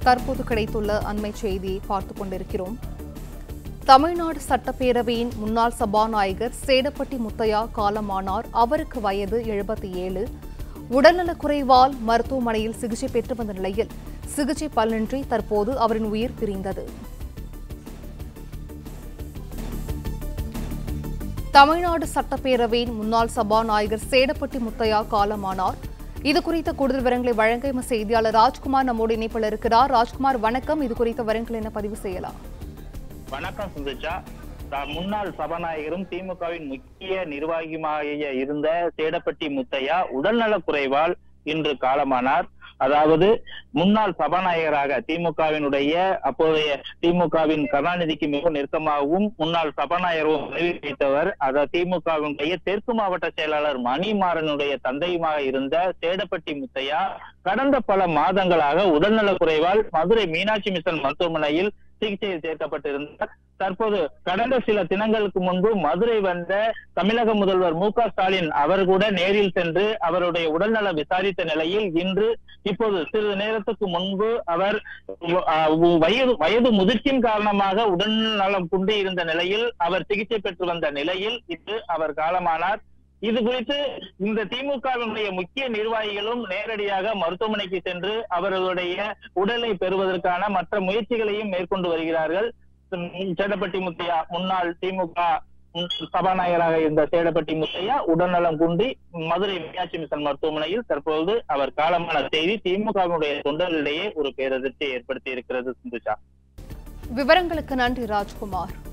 தற்போது கிடைத்துள்ள அண்மை செய்தியை பார்த்துக் கொண்டிருக்கிறோம் தமிழ்நாடு சட்டப்பேரவையின் முன்னாள் சபாநாயகர் சேடப்பட்டி முத்தையா காலமானார் அவருக்கு வயது எழுபத்தி ஏழு உடல்நலக்குறைவால் மருத்துவமனையில் சிகிச்சை பெற்று வந்த நிலையில் சிகிச்சை பலனின்றி தற்போது அவரின் உயிர் பிரிந்தது தமிழ்நாடு சட்டப்பேரவையின் முன்னாள் சபாநாயகர் சேடப்பட்டி முத்தையா காலமானார் இது குறித்த கூடுதல் விவரங்களை வழங்க எமது செய்தியாளர் ராஜ்குமார் நம்மோடு இணைப்பில் இருக்கிறார் ராஜ்குமார் வணக்கம் இது குறித்த விவரங்கள் என்ன பதிவு செய்யலாம் வணக்கம் சுந்தர்ஜா த- முன்னாள் சபாநாயகரும் திமுகவின் முக்கிய நிர்வாகியாக இருந்த சேடப்பட்டி முத்தையா உடல்நலக் குறைவால் இன்று காலமானார் அதாவது முன்னாள் சபாநாயகராக திமுகவினுடைய அப்போதைய திமுகவின் கருணாநிதிக்கு மிகவும் நெருக்கமாகவும் முன்னாள் சபாநாயகரும் பதவி வைத்தவர் அதாவது திமுகவினுடைய தெற்கு மாவட்ட செயலாளர் மணிமாறனுடைய தந்தையுமாக இருந்த சேடப்பட்டி முத்தையா கடந்த பல மாதங்களாக உடல்நலக் குறைவால் மதுரை மீனாட்சி மிஷன் மருத்துவமனையில் சிகிச்சையில் சேர்க்கப்பட்டிருந்தார் தற்போது கடந்த சில தினங்களுக்கு முன்பு மதுரை வந்த தமிழக முதல்வர் மு க ஸ்டாலின் அவர் கூட நேரில் சென்று அவருடைய உடல்நலம் விசாரித்த நிலையில் இன்று இப்போது சிறிது நேரத்துக்கு முன்பு அவர் அஹ், வயது வயது முதிர்ச்சியின் காரணமாக உடல்நலம் குன்றி இருந்த நிலையில் அவர் சிகிச்சை பெற்று வந்த நிலையில் இன்று அவர் காலமானார் இது குறித்து இந்த திமுகவினுடைய முக்கிய நிர்வாகிகளும் நேரடியாக மருத்துவமனைக்கு சென்று அவர்களுடைய உடலை பெறுவதற்கான மற்ற முயற்சிகளையும் மேற்கொண்டு வருகிறார்கள் உம் சேடப்பட்டி முத்தையா முன்னாள் திமுக உம் சபாநாயகராக இருந்த சேடப்பட்டி முத்தையா உடல்நலம் குன்றி மதுரை மீனாட்சி மிஷன் மருத்துவமனையில் தற்போது அவர் காலமான செய்தி திமுகவினுடைய தொண்டர்களிடையே ஒரு பேரதிர்ச்சியை ஏற்படுத்தி இருக்கிறது சிந்துஷா விவரங்களுக்கு நன்றி ராஜ்குமார்